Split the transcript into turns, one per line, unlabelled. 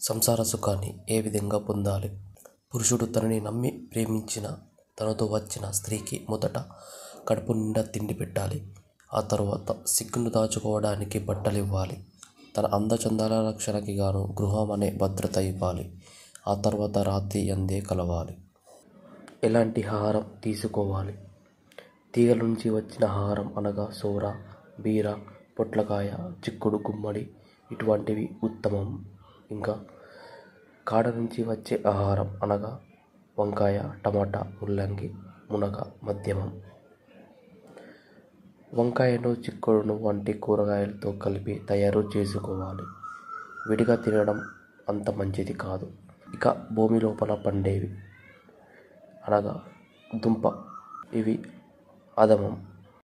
సంసార సుఖాన్ని ఏ విధంగా పొందాలి పురుషుడు తనని నమ్మి ప్రేమించిన తనతో వచ్చిన స్త్రీకి మొదట కడుపు నిండా తిండి పెట్టాలి ఆ తరువాత సిగ్గును దాచుకోవడానికి బట్టలు ఇవ్వాలి తన అందచందాల రక్షణకి గాను గృహం అనే భద్రత ఇవ్వాలి ఆ తర్వాత రాత్రి అందే కలవాలి ఎలాంటి ఆహారం తీసుకోవాలి తీగల నుంచి వచ్చిన ఆహారం అనగా సోర బీర పొట్లకాయ చిక్కుడు గుమ్మడి ఇటువంటివి ఉత్తమం ఇంకా కాడ నుంచి వచ్చే ఆహారం అనగా వంకాయ టమాటా ముల్లంగి మునగ మధ్యమం వంకాయను చిక్కుడును వంటి కూరగాయలతో కలిపి తయారు చేసుకోవాలి విడిగా తినడం అంత మంచిది కాదు ఇక భూమి లోపల పండేవి అనగా దుంప ఇవి అధమం